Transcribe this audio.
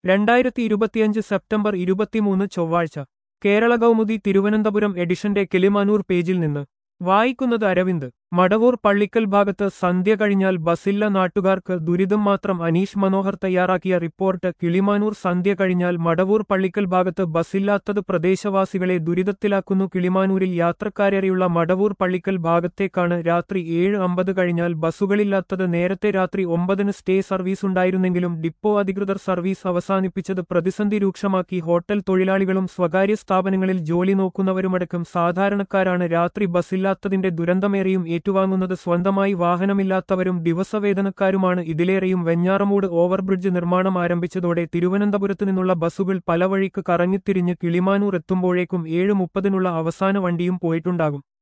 രണ്ടായിരത്തി ഇരുപത്തിയഞ്ച് സെപ്റ്റംബർ ഇരുപത്തിമൂന്ന് ചൊവ്വാഴ്ച കേരള കൗമുദി തിരുവനന്തപുരം എഡിഷന്റെ കിളിമാനൂർ പേജിൽ നിന്ന് വായിക്കുന്നത് അരവിന്ദ് മടവൂർ പള്ളിക്കൽ ഭാഗത്ത് സന്ധ്യ കഴിഞ്ഞാൽ ബസില്ല നാട്ടുകാർക്ക് ദുരിതം മാത്രം അനീഷ് മനോഹർ തയ്യാറാക്കിയ റിപ്പോർട്ട് കിളിമാനൂർ സന്ധ്യ കഴിഞ്ഞാൽ മടവൂർ പള്ളിക്കൽ ഭാഗത്ത് ബസില്ലാത്തത് പ്രദേശവാസികളെ ദുരിതത്തിലാക്കുന്നു കിളിമാനൂരിൽ യാത്രക്കാരേറെയുള്ള മടവൂർ പള്ളിക്കൽ ഭാഗത്തേക്കാണ് രാത്രി ഏഴ് അമ്പത് കഴിഞ്ഞാൽ ബസ്സുകളില്ലാത്തത് നേരത്തെ രാത്രി ഒമ്പതിന് സ്റ്റേ സർവീസ് ഉണ്ടായിരുന്നെങ്കിലും ഡിപ്പോ അധികൃതർ സർവീസ് അവസാനിപ്പിച്ചത് പ്രതിസന്ധി രൂക്ഷമാക്കി ഹോട്ടൽ തൊഴിലാളികളും സ്വകാര്യ സ്ഥാപനങ്ങളിൽ ജോലി നോക്കുന്നവരുമടക്കം സാധാരണക്കാരാണ് രാത്രി ബസ്സില്ലാത്തതിന്റെ ദുരന്തമേറെയും ഏറ്റുവാങ്ങുന്നത് സ്വന്തമായി വാഹനമില്ലാത്തവരും ദിവസവേതനക്കാരുമാണ് ഇതിലേറെയും വെഞ്ഞാറമൂട് ഓവർബ്രിഡ്ജ് നിർമ്മാണം ആരംഭിച്ചതോടെ തിരുവനന്തപുരത്ത് നിന്നുള്ള ബസ്സുകൾ പല വഴിക്ക് കറങ്ങിത്തിരിഞ്ഞ് കിളിമാനൂർ എത്തുമ്പോഴേക്കും ഏഴ് മുപ്പതിനുള്ള അവസാന വണ്ടിയും പോയിട്ടുണ്ടാകും